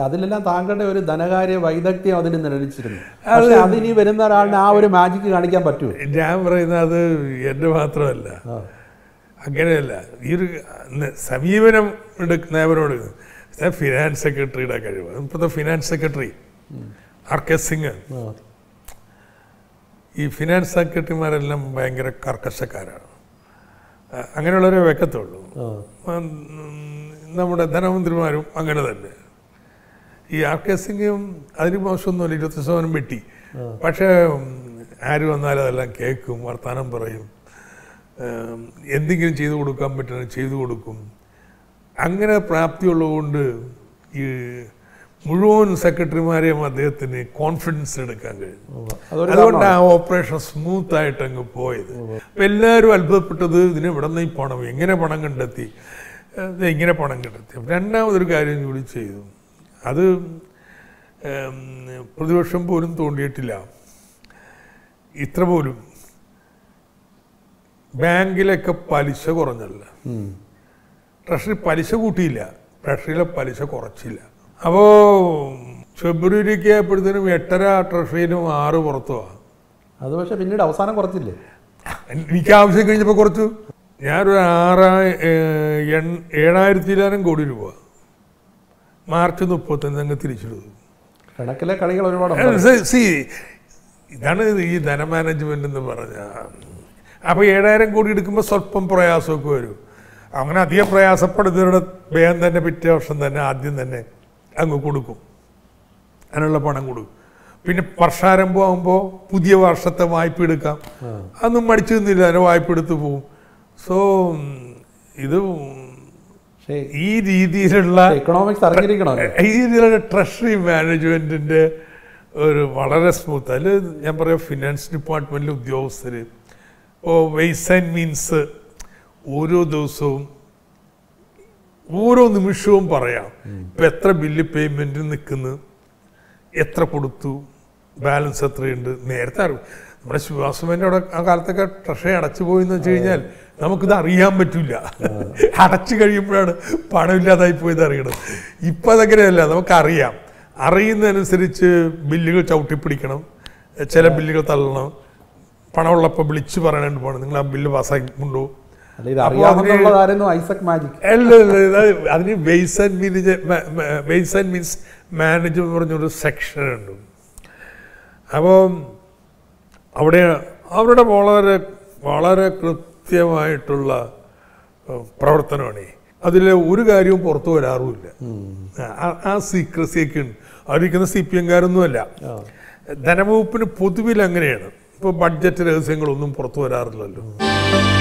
അതിലെല്ലാം താങ്കളുടെ ഒരു ധനകാര്യ വൈദഗ്ധ്യം അതിൽ നിലനിച്ചിരുന്നു പക്ഷെ അതിനി വരുന്ന ഒരാളിന് ആ ഒരു മാജിക്ക് കാണിക്കാൻ പറ്റുമോ ഞാൻ പറയുന്നത് അത് എൻ്റെ മാത്രമല്ല ആ. അങ്ങനെയല്ല ഈ ഒരു ന- സമീപനം എടുക്കുന്നവരോട് ഫിനാൻസ് സെക്രട്ടറിയുടെ കഴിവ് ഇപ്പോഴത്തെ finance secretary R K Singh ആ. ഈ ഫിനാൻസ് സെക്രട്ടറിമാരെല്ലാം ഭയങ്കര കർക്കശക്കാരാണ് അ- അങ്ങനെയുള്ളവരെ വെക്കത്തുള്ളൂ ആ. ഉം, നമ്മുടെ ധനമന്ത്രിമാരും അങ്ങനെ തന്നെ ഈ ആർ കെ സിംഗും അതിന് മോശമൊന്നുമില്ല ഇരുപത്തി ശതമാനം വെട്ടി പക്ഷേ ഉം, ആര് വന്നാലും അതെല്ലാം കേൾക്കും വർത്തമാനം പറയും ഉം, എന്തെങ്കിലും ചെയ്തു കൊടുക്കാൻ പറ്റുന്ന ചെയ്തു കൊടുക്കും അങ്ങനെ പ്രാപ്തിയുള്ളതുകൊണ്ട് ഈ മുഴുവൻ സെക്രട്ടറിമാരെയും അദ്ദേഹത്തിന് കോൺഫിഡൻസ് എടുക്കാൻ കഴിഞ്ഞു അതൊരു അതുകൊണ്ട് ആ ഓപ്പറേഷൻ സ്മൂത്ത് ആയിട്ട് അങ്ങ് പോയത് അപ്പൊ എല്ലാവരും അത്ഭുതപ്പെട്ടത് ഇതിന് ഇവിടെ നിന്ന് ഈ പണം എങ്ങനെ പണം കണ്ടെത്തി ഇത് എങ്ങനെ പണം കണ്ടെത്തി അപ്പൊ രണ്ടാമതൊരു കാര്യം കൂടി ചെയ്തു അത് ഉം, പ്രതിപക്ഷം പോലും തോണ്ടിയിട്ടില്ല ഇത്ര പോലും ബാങ്കിലൊക്കെ പലിശ കുറഞ്ഞല്ല ഉം. ട്രഷറി പലിശ കൂട്ടിയില്ല ട്രഷറിയിലെ പലിശ കുറച്ചില്ല അപ്പോൾ ഫെബ്രുവരിക്ക് ആയപ്പോഴത്തേനും എട്ടര ട്രഷറിയിലും ആറ് പുറത്തുമാണ് അത് പക്ഷെ പിന്നീട് അവസാനം കുറച്ചില്ലേ എനിക്ക് ആവശ്യം കഴിഞ്ഞപ്പോൾ കുറച്ചു ഞാനൊരു ആറാ ഏഹ്, എൺ- ഏഴായിരത്തിലായിരം കോടി രൂപ മാർച്ച് മുപ്പത്തൊന്ന് അങ്ങ് തിരിച്ചെടുത്തു കണക്കിലെ കളികൾ ഒരുപാട് സി ഇതാണ് ഈ ധന മാനേജ്മെന്റ് എന്ന് പറഞ്ഞ അപ്പോൾ ഏഴായിരം കോടി എടുക്കുമ്പോൾ സ്വല്പം പ്രയാസമൊക്കെ വരും അങ്ങനെ അധികം പ്രയാസപ്പെടുന്നവരുടെ വേഗം തന്നെ പിറ്റേ വർഷം തന്നെ ആദ്യം തന്നെ അങ്ങ് കൊടുക്കും അതിനുള്ള പണം കൊടുക്കും പിന്നെ വർഷാരംഭം ആകുമ്പോൾ പുതിയ വർഷത്തെ വായ്പ എടുക്കാം അതൊന്നും മടിച്ചു നിന്നില്ല അതിന് വായ്പ എടുത്ത് പോകും സോ ഇത് പക്ഷേ ഈ രീതിയിലുള്ള എക്കണോമിക്സ് അറിഞ്ഞിരിക്കണമല്ലോ ഈ രീതിയിലുള്ള ട്രഷറി മാനേജ്മെന്റിന്റെ ഒരു വളരെ സ്മൂത്ത് അതിൽ ഞാൻ പറയാം ഫിനാൻസ് ഡിപ്പാർട്ട്മെന്റിലെ ഉദ്യോഗസ്ഥർ ഇപ്പോൾ വെയ്സ് ആൻഡ് മീൻസ് ഓരോ ദിവസവും ഓരോ നിമിഷവും പറയാം ഇപ്പം എത്ര ബില്ല് പേയ്മെന്റ് നിൽക്കുന്നു എത്ര കൊടുത്തു ബാലൻസ് എത്രയുണ്ട് നേരത്തെ അറിവ് നമ്മുടെ ശിവാസമേൻ്റെ അവിടെ ആ കാലത്തൊക്കെ ട്രഷറി അടച്ചു പോയെന്ന് വെച്ച് കഴിഞ്ഞാൽ നമുക്കിത് അറിയാൻ പറ്റില്ല അടച്ചു കഴിയുമ്പോഴാണ് പണമില്ലാതായി പോയത് അറിയണം ഇപ്പം അതങ്ങനെയല്ല നമുക്കറിയാം അറിയുന്നതനുസരിച്ച് ബില്ലുകൾ ചവിട്ടിപ്പിടിക്കണം ചില ബില്ലുകൾ തള്ളണം പണമുള്ളപ്പോൾ വിളിച്ചു പറയാനായിട്ട് പോകണം നിങ്ങൾ ആ ബില്ല് പാസ്സാക്കി കൊണ്ടുപോകും അല്ല ഇത് അപ്പോ അറിയാമെന്നുള്ളതായിരുന്നു ഐസക് മാജിക് അല്ല അല്ല, ഇത് അതിന് ways and means ways and means manage എന്ന് പറഞ്ഞൊരു സെക്ഷൻ ഉണ്ട് അപ്പോൾ അവിടെ അവരുടെ വളരെ വളരെ കൃത്യമായിട്ടുള്ള ഏഹ്, പ്രവർത്തനമാണ് അതിൽ ഒരു കാര്യവും പുറത്തു വരാറുമില്ല ആ- ആ സീക്രസിയൊക്കെ ഉണ്ട് അവരിക്കുന്ന സി പി എംകാരൊന്നുമല്ല ധനവകുപ്പിന് പൊതുവിൽ അങ്ങനെയാണ് ഇപ്പോൾ ബഡ്ജറ്റ് രഹസ്യങ്ങളൊന്നും പുറത്തു വരാറില്ലല്ലോ